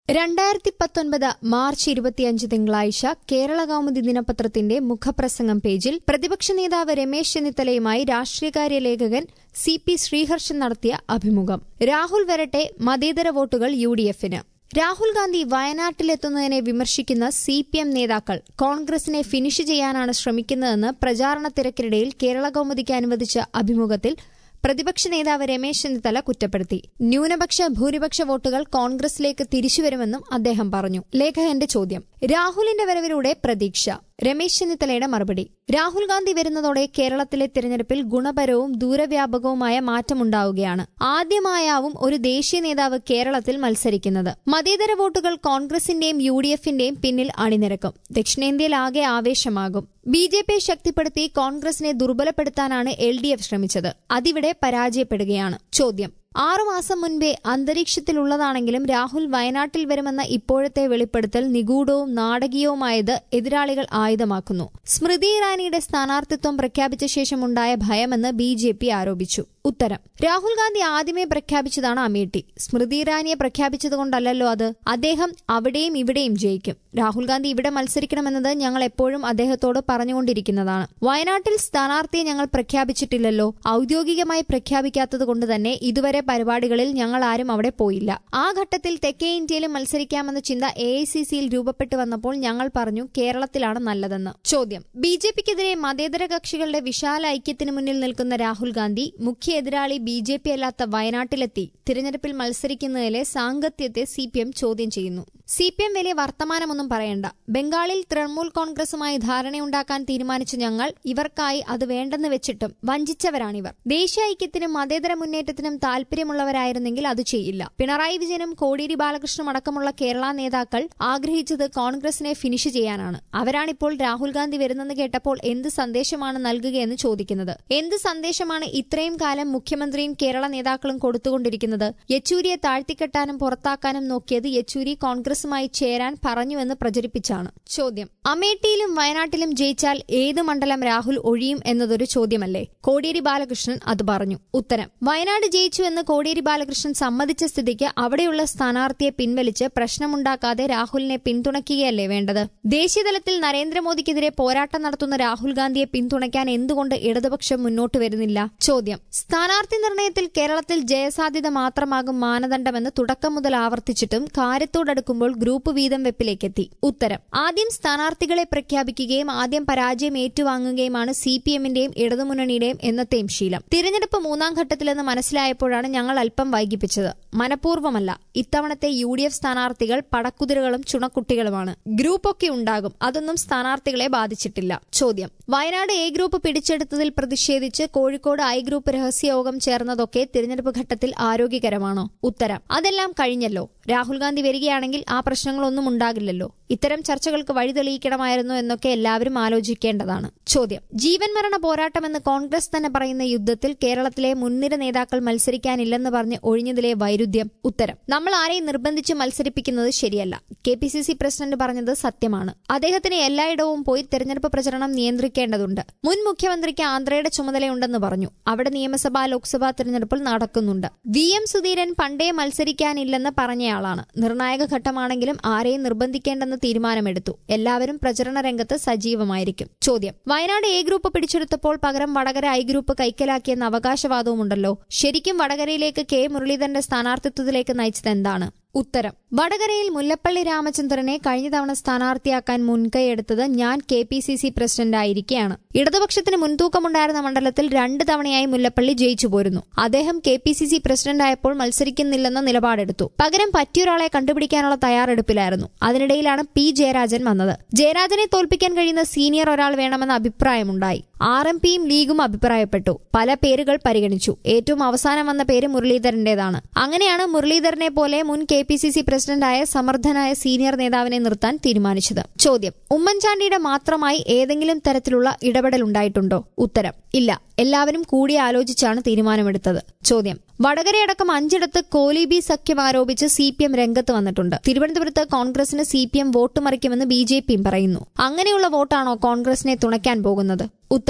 രണ്ടായിരത്തി പത്തൊൻപത് മാർച്ച് ഇരുപത്തിയഞ്ച് തിങ്കളാഴ്ച കേരള കൗമുദി ദിനപത്രത്തിന്റെ മുഖപ്രസംഗം പേജിൽ പ്രതിപക്ഷ നേതാവ് രമേശ് ചെന്നിത്തലയുമായി രാഷ്ട്രീയകാര്യ ലേഖകൻ സി പി ശ്രീഹർഷൻ നടത്തിയ അഭിമുഖം രാഹുൽ വരട്ടെ മതേതര വോട്ടുകൾ യു ഡി എഫിന് രാഹുൽ ഗാന്ധി വയനാട്ടിലെത്തുന്നതിനെ വിമർശിക്കുന്ന സി പി എം നേതാക്കൾ കോൺഗ്രസിനെ ഫിനിഷ് ചെയ്യാനാണ് ശ്രമിക്കുന്നതെന്ന് പ്രചാരണ തിരക്കിനിടയിൽ കേരള കൗമുദിക്ക് അനുവദിച്ച അഭിമുഖത്തിൽ പ്രതിപക്ഷ നേതാവ് രമേശ് ചെന്നിത്തല കുറ്റപ്പെടുത്തി ന്യൂനപക്ഷ ഭൂരിപക്ഷ വോട്ടുകൾ കോൺഗ്രസിലേക്ക് തിരിച്ചുവരുമെന്നും അദ്ദേഹം പറഞ്ഞു ലേഖകന്റെ ചോദ്യം രാഹുലിന്റെ വരവിലൂടെ പ്രതീക്ഷ രമേശ് ചെന്നിത്തലയുടെ മറുപടി രാഹുൽ ഗാന്ധി വരുന്നതോടെ കേരളത്തിലെ തിരഞ്ഞെടുപ്പിൽ ഗുണപരവും ദൂരവ്യാപകവുമായ മാറ്റമുണ്ടാവുകയാണ് ആദ്യമായാവും ഒരു ദേശീയ നേതാവ് കേരളത്തിൽ മത്സരിക്കുന്നത് മതേതര വോട്ടുകൾ കോൺഗ്രസിന്റെയും യു ഡി എഫിന്റെയും പിന്നിൽ അണിനിരക്കും ദക്ഷിണേന്ത്യയിലാകെ ആവേശമാകും ബി ജെ പിയെ ശക്തിപ്പെടുത്തി കോൺഗ്രസിനെ ദുർബലപ്പെടുത്താനാണ് എൽ ഡി എഫ് ശ്രമിച്ചത് അതിവിടെ പരാജയപ്പെടുകയാണ് ചോദ്യം ആറുമാസം മുൻപേ അന്തരീക്ഷത്തിലുള്ളതാണെങ്കിലും രാഹുൽ വയനാട്ടിൽ വരുമെന്ന ഇപ്പോഴത്തെ വെളിപ്പെടുത്തൽ നിഗൂഢവും നാടകീയവുമായത് എതിരാളികൾ ആയുധമാക്കുന്നു സ്മൃതി ഇറാനിയുടെ സ്ഥാനാർത്ഥിത്വം പ്രഖ്യാപിച്ച ശേഷമുണ്ടായ ഭയമെന്ന് ബി ജെ പി ആരോപിച്ചു ഉത്തരം രാഹുൽ ഗാന്ധി ആദ്യമേ പ്രഖ്യാപിച്ചതാണ് അമേഠി സ്മൃതി ഇറാനിയെ പ്രഖ്യാപിച്ചതുകൊണ്ടല്ലോ അത് അദ്ദേഹം അവിടെയും ഇവിടെയും ജയിക്കും രാഹുൽ ഗാന്ധി ഇവിടെ മത്സരിക്കണമെന്നത് ഞങ്ങൾ എപ്പോഴും അദ്ദേഹത്തോട് പറഞ്ഞുകൊണ്ടിരിക്കുന്നതാണ് വയനാട്ടിൽ സ്ഥാനാർത്ഥിയെ ഞങ്ങൾ പ്രഖ്യാപിച്ചിട്ടില്ലല്ലോ ഔദ്യോഗികമായി പ്രഖ്യാപിക്കാത്തത് കൊണ്ട് തന്നെ ഇതുവരെ പരിപാടികളിൽ ഞങ്ങൾ ആരും അവിടെ പോയില്ല ആ ഘട്ടത്തിൽ തെക്കേ ഇന്ത്യയിലും മത്സരിക്കാമെന്ന ചിന്ത എ ഐ സി സിയിൽ രൂപപ്പെട്ടു വന്നപ്പോൾ ഞങ്ങൾ പറഞ്ഞു കേരളത്തിലാണ് നല്ലതെന്ന് ചോദ്യം ബി ജെ പിക്കെതിരെ മതേതര കക്ഷികളുടെ വിശാല ഐക്യത്തിന് മുന്നിൽ നിൽക്കുന്ന രാഹുൽ ഗാന്ധി മുഖ്യ എതിരാളി ബി ജെ പി അല്ലാത്ത വയനാട്ടിലെത്തി തിരഞ്ഞെടുപ്പിൽ മത്സരിക്കുന്നതിലെ സാങ്കത്യത്തെ സി പി എം ചോദ്യം ചെയ്യുന്നു സി പി എം വലിയ വർത്തമാനമൊന്നും പറയണ്ട ബംഗാളിൽ തൃണമൂൽ കോൺഗ്രസുമായി ധാരണയുണ്ടാക്കാൻ തീരുമാനിച്ച ഞങ്ങൾ ഇവർക്കായി അത് വേണ്ടെന്ന് വെച്ചിട്ടും വഞ്ചിച്ചവരാണിവർ ദേശീയ ഐക്യത്തിനും മതേതര മുന്നേറ്റത്തിനും താൽപര്യമുള്ളവരായിരുന്നെങ്കിൽ അത് ചെയ്യില്ല പിണറായി വിജയനും കോടിയേരി ബാലകൃഷ്ണനും അടക്കമുള്ള കേരള നേതാക്കൾ ആഗ്രഹിച്ചത് കോൺഗ്രസിനെ ഫിനിഷ് ചെയ്യാനാണ് അവരാണിപ്പോൾ രാഹുൽ ഗാന്ധി വരുന്നെന്ന് കേട്ടപ്പോൾ എന്ത് സന്ദേശമാണ് നൽകുകയെന്ന് ചോദിക്കുന്നത് എന്ത് സന്ദേശമാണ് ഇത്രയും കാലം മുഖ്യമന്ത്രിയും കേരള നേതാക്കളും കൊടുത്തുകൊണ്ടിരിക്കുന്നത് യെച്ചൂരിയെ താഴ്ത്തിക്കെട്ടാനും പുറത്താക്കാനും നോക്കിയത് യെച്ചൂരി കോൺഗ്രസുമായി ചേരാൻ പറഞ്ഞുവെന്ന് പ്രചരിപ്പിച്ചാണ് ചോദ്യം അമേഠിയിലും വയനാട്ടിലും ജയിച്ചാൽ ഏത് മണ്ഡലം രാഹുൽ ഒഴിയും എന്നതൊരു ചോദ്യമല്ലേ കോടിയേരി ബാലകൃഷ്ണൻ അത് പറഞ്ഞു ഉത്തരം വയനാട് ജയിച്ചു എന്ന് കോടിയേരി ബാലകൃഷ്ണൻ സമ്മതിച്ച സ്ഥിതിക്ക് അവിടെയുള്ള സ്ഥാനാർത്ഥിയെ പിൻവലിച്ച് പ്രശ്നമുണ്ടാക്കാതെ രാഹുലിനെ പിന്തുണയ്ക്കുകയല്ലേ വേണ്ടത് ദേശീയതലത്തിൽ നരേന്ദ്രമോദിക്കെതിരെ പോരാട്ടം നടത്തുന്ന രാഹുൽ ഗാന്ധിയെ പിന്തുണയ്ക്കാൻ എന്തുകൊണ്ട് ഇടതുപക്ഷം മുന്നോട്ട് വരുന്നില്ല ചോദ്യം സ്ഥാനാർത്ഥി നിർണയത്തിൽ കേരളത്തിൽ ജയസാധ്യത മാത്രമാകും മാനദണ്ഡമെന്ന് തുടക്കം മുതൽ ആവർത്തിച്ചിട്ടും കാര്യത്തോടടുക്കുമ്പോൾ ഗ്രൂപ്പ് വീതം വെപ്പിലേക്കെത്തി ഉത്തരം ആദ്യം സ്ഥാനാർത്ഥികളെ പ്രഖ്യാപിക്കുകയും ആദ്യം പരാജയം ഏറ്റുവാങ്ങുകയുമാണ് സി പി എമ്മിന്റെയും ഇടതുമുന്നണിയുടെയും എന്നത്തെയും ശീലം തിരഞ്ഞെടുപ്പ് മൂന്നാം ഘട്ടത്തിലെന്ന് മനസ്സിലായപ്പോഴാണ് ഞങ്ങൾ അല്പം വൈകിപ്പിച്ചത് മനഃപൂർവ്വമല്ല ഇത്തവണത്തെ യു ഡി എഫ് സ്ഥാനാർത്ഥികൾ പടക്കുതിരകളും ചുണക്കുട്ടികളുമാണ് ഗ്രൂപ്പൊക്കെ ഉണ്ടാകും അതൊന്നും സ്ഥാനാർത്ഥികളെ ബാധിച്ചിട്ടില്ല ചോദ്യം വയനാട് എ ഗ്രൂപ്പ് പിടിച്ചെടുത്തതിൽ പ്രതിഷേധിച്ച് കോഴിക്കോട് ഐ ഗ്രൂപ്പ് രഹസ്യയോഗം ചേർന്നതൊക്കെ തിരഞ്ഞെടുപ്പ് ഘട്ടത്തിൽ ആരോഗ്യകരമാണോ ഉത്തരം അതെല്ലാം കഴിഞ്ഞല്ലോ രാഹുൽ ഗാന്ധി വരികയാണെങ്കിൽ ആ പ്രശ്നങ്ങളൊന്നും ഉണ്ടാകില്ലല്ലോ ഇത്തരം ചർച്ചകൾക്ക് വഴി തെളിയിക്കണമായിരുന്നു എന്നൊക്കെ എല്ലാവരും ആലോചിക്കേണ്ടതാണ് ചോദ്യം ജീവൻ മരണ പോരാട്ടമെന്ന് കോൺഗ്രസ് തന്നെ പറയുന്ന യുദ്ധത്തിൽ കേരളത്തിലെ മുൻനിര നേതാക്കൾ മത്സരിക്കാനില്ലെന്ന് പറഞ്ഞ് ഒഴിഞ്ഞതിലെ വൈരുദ്ധ്യം ഉത്തരം നമ്മൾ ആരെയും നിർബന്ധിച്ച് മത്സരിപ്പിക്കുന്നത് ശരിയല്ല K P C C president പറഞ്ഞത് സത്യമാണ് അദ്ദേഹത്തിന് എല്ലായിടവും പോയി തെരഞ്ഞെടുപ്പ് പ്രചരണം നിയന്ത്രിക്കേണ്ടതുണ്ട് മുൻ മുഖ്യമന്ത്രിക്ക് ആന്ധ്രയുടെ ചുമതലയുണ്ടെന്ന് പറഞ്ഞു അവിടെ നിയമസഭാ ലോക്സഭാ തെരഞ്ഞെടുപ്പിൽ നടക്കുന്നുണ്ട് വി എം സുധീരൻ പണ്ടേ മത്സരിക്കാനില്ലെന്ന് പറഞ്ഞയാളാണ് നിർണായക ഘട്ടമാണെങ്കിലും ആരെയും നിർബന്ധിക്കേണ്ടെന്ന് തീരുമാനമെടുത്തു എല്ലാവരും പ്രചരണ രംഗത്ത് സജീവമായിരിക്കും ചോദ്യം വയനാട് എ ഗ്രൂപ്പ് പിടിച്ചെടുത്തപ്പോൾ പകരം വടകര ഐ ഗ്രൂപ്പ് കൈക്കലാക്കിയെന്ന അവകാശവാദവുമുണ്ടല്ലോ ശരിക്കും വടകരയിലേക്ക് കെ മുരളീധരന്റെ സ്ഥാനാർത്ഥിത്വത്തിലേക്ക് നയിച്ചത് എന്താണ് ഉത്തരം വടകരയിൽ മുല്ലപ്പള്ളി രാമചന്ദ്രനെ കഴിഞ്ഞ തവണ സ്ഥാനാർത്ഥിയാക്കാൻ മുൻകൈയെടുത്തത് ഞാൻ കെ പി സി സി പ്രസിഡന്റായിരിക്കെയാണ് ഇടതുപക്ഷത്തിന് മുൻതൂക്കമുണ്ടായിരുന്ന മണ്ഡലത്തിൽ രണ്ട് തവണയായി മുല്ലപ്പള്ളി ജയിച്ചു പോരുന്നു അദ്ദേഹം കെ പി സി സി പ്രസിഡന്റായപ്പോൾ മത്സരിക്കുന്നില്ലെന്ന നിലപാടെടുത്തു പകരം പറ്റിയൊരാളെ കണ്ടുപിടിക്കാനുള്ള തയ്യാറെടുപ്പിലായിരുന്നു അതിനിടയിലാണ് പി ജയരാജൻ വന്നത് ജയരാജനെ തോൽപ്പിക്കാൻ കഴിയുന്ന സീനിയർ ഒരാൾ വേണമെന്ന അഭിപ്രായമുണ്ടായി ആർ എം പിയും ലീഗും അഭിപ്രായപ്പെട്ടു പല പേരുകൾ പരിഗണിച്ചു ഏറ്റവും അവസാനം വന്ന പേര് മുരളീധരന്റേതാണ് അങ്ങനെയാണ് മുരളീധരനെ പോലെ മുൻ കെ പി സി സി പ്രസിഡന്റായ സമർത്ഥനായ സീനിയർ നേതാവിനെ നിർത്താൻ തീരുമാനിച്ചത് ചോദ്യം ഉമ്മൻചാണ്ടിയുടെ മാത്രമായി ഏതെങ്കിലും തരത്തിലുള്ള ഇടപെടൽ ഉണ്ടായിട്ടുണ്ടോ ഉത്തരം ഇല്ല എല്ലാവരും കൂടി ആലോചിച്ചാണ് തീരുമാനമെടുത്തത് ചോദ്യം വടകരയടക്കം അഞ്ചിടത്ത് കോലിബി സഖ്യം ആരോപിച്ച് സി പി എം രംഗത്ത് വന്നിട്ടുണ്ട് തിരുവനന്തപുരത്ത് കോൺഗ്രസിന് സി പി എം വോട്ട് മറിക്കുമെന്ന് ബി ജെ പിയും പറയുന്നു അങ്ങനെയുള്ള വോട്ടാണോ കോൺഗ്രസിനെ തുണയ്ക്കാൻ പോകുന്നത് ഉത്തരം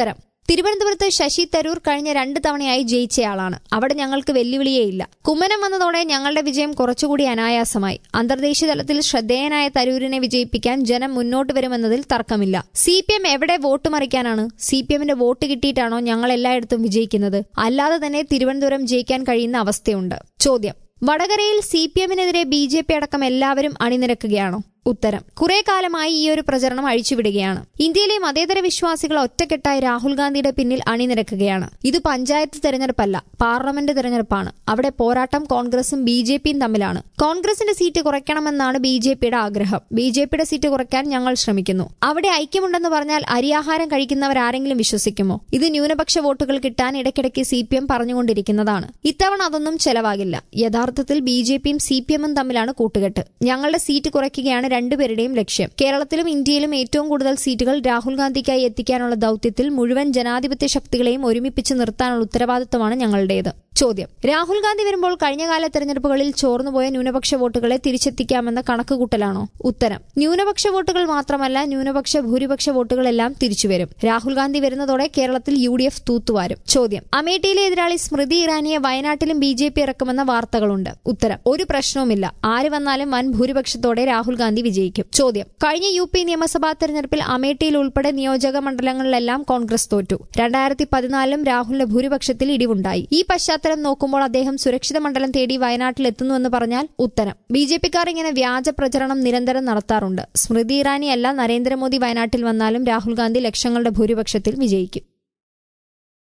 തിരുവനന്തപുരത്ത് ശശി തരൂർ കഴിഞ്ഞ രണ്ട് തവണയായി ജയിച്ചയാളാണ് അവിടെ ഞങ്ങൾക്ക് വെല്ലുവിളിയേയില്ല കുമ്മനം വന്നതോടെ ഞങ്ങളുടെ വിജയം കുറച്ചുകൂടി അനായാസമായി അന്തർദേശീയ തലത്തിൽ ശ്രദ്ധേയനായ തരൂരിനെ വിജയിപ്പിക്കാൻ ജനം മുന്നോട്ട് വരുമെന്നതിൽ തർക്കമില്ല സി പി എം എവിടെ വോട്ട് മറിക്കാനാണ് സി പി എമ്മിന്റെ വോട്ട് കിട്ടിയിട്ടാണോ ഞങ്ങൾ എല്ലായിടത്തും വിജയിക്കുന്നത് അല്ലാതെ തന്നെ തിരുവനന്തപുരം ജയിക്കാൻ കഴിയുന്ന അവസ്ഥയുണ്ട് ചോദ്യം വടകരയിൽ സി പി എമ്മിനെതിരെ ബി ജെ പി അടക്കം എല്ലാവരും അണിനിരക്കുകയാണോ ഉത്തരം കുറെ കാലമായി ഈ ഒരു പ്രചരണം അഴിച്ചുവിടുകയാണ് ഇന്ത്യയിലെ മതേതര വിശ്വാസികൾ ഒറ്റക്കെട്ടായി രാഹുൽ ഗാന്ധിയുടെ പിന്നിൽ അണിനിരക്കുകയാണ് ഇത് പഞ്ചായത്ത് തെരഞ്ഞെടുപ്പല്ല പാർലമെന്റ് തെരഞ്ഞെടുപ്പാണ് അവിടെ പോരാട്ടം കോൺഗ്രസും ബി ജെ പിയും തമ്മിലാണ് കോൺഗ്രസിന്റെ സീറ്റ് കുറയ്ക്കണമെന്നാണ് ബി ജെ പിയുടെ ആഗ്രഹം ബി ജെ പിയുടെ സീറ്റ് കുറയ്ക്കാൻ ഞങ്ങൾ ശ്രമിക്കുന്നു അവിടെ ഐക്യമുണ്ടെന്ന് പറഞ്ഞാൽ അരിയാഹാരം കഴിക്കുന്നവരാരെങ്കിലും വിശ്വസിക്കുമോ ഇത് ന്യൂനപക്ഷ വോട്ടുകൾ കിട്ടാൻ ഇടയ്ക്കിടയ്ക്ക് സി പി എം പറഞ്ഞുകൊണ്ടിരിക്കുന്നതാണ് ഇത്തവണ അതൊന്നും ചെലവാകില്ല യഥാർത്ഥത്തിൽ ബി ജെ പിയും സി പി എമ്മും തമ്മിലാണ് കൂട്ടുകെട്ട് ഞങ്ങളുടെ സീറ്റ് കുറയ്ക്കുകയാണ് രണ്ടുപേരുടെയും ലക്ഷ്യം കേരളത്തിലും ഇന്ത്യയിലും ഏറ്റവും കൂടുതൽ സീറ്റുകൾ രാഹുൽ ഗാന്ധിക്കായി എത്തിക്കാനുള്ള ദൌത്യത്തിൽ മുഴുവൻ ജനാധിപത്യ ശക്തികളെയും ഒരുമിപ്പിച്ച് നിർത്താനുള്ള ഉത്തരവാദിത്തമാണ് ഞങ്ങളുടേത് ചോദ്യം രാഹുൽ ഗാന്ധി വരുമ്പോൾ കഴിഞ്ഞകാല തെരഞ്ഞെടുപ്പുകളിൽ ചോർന്നുപോയ ന്യൂനപക്ഷ വോട്ടുകളെ തിരിച്ചെത്തിക്കാമെന്ന കണക്കുകൂട്ടലാണോ ഉത്തരം ന്യൂനപക്ഷ വോട്ടുകൾ മാത്രമല്ല ന്യൂനപക്ഷ ഭൂരിപക്ഷ വോട്ടുകളെല്ലാം തിരിച്ചുവരും രാഹുൽ ഗാന്ധി വരുന്നതോടെ കേരളത്തിൽ യു ഡി എഫ് തൂത്തുവാരും ചോദ്യം അമേഠിയിലെ എതിരാളി സ്മൃതി ഇറാനിയെ വയനാട്ടിലും ബി ജെ പി ഇറക്കുമെന്ന വാർത്തകളുണ്ട് ഉത്തരം ഒരു പ്രശ്നവുമില്ല ആര് വന്നാലും വൻ ഭൂരിപക്ഷത്തോടെ രാഹുൽ ഗാന്ധി വിജയിക്കും ചോദ്യം കഴിഞ്ഞ യു പി നിയമസഭാ തെരഞ്ഞെടുപ്പിൽ അമേഠിയിൽ ഉൾപ്പെടെ നിയോജക മണ്ഡലങ്ങളിലെല്ലാം കോൺഗ്രസ് തോറ്റു രണ്ടായിരത്തി പതിനാലിലും രാഹുലിന്റെ ഭൂരിപക്ഷത്തിൽ ഇടിവുണ്ടായി ഈ പശ്ചാത്തലം നോക്കുമ്പോൾ അദ്ദേഹം സുരക്ഷിത മണ്ഡലം തേടി വയനാട്ടിൽ എത്തുന്നുവെന്ന് പറഞ്ഞാൽ ഉത്തരം ബി ജെ പിക്കാർ ഇങ്ങനെ വ്യാജ പ്രചരണം നിരന്തരം നടത്താറുണ്ട് സ്മൃതി ഇറാനി അല്ല നരേന്ദ്രമോദി വയനാട്ടിൽ വന്നാലും രാഹുൽ ഗാന്ധി ലക്ഷങ്ങളുടെ ഭൂരിപക്ഷത്തിൽ വിജയിക്കും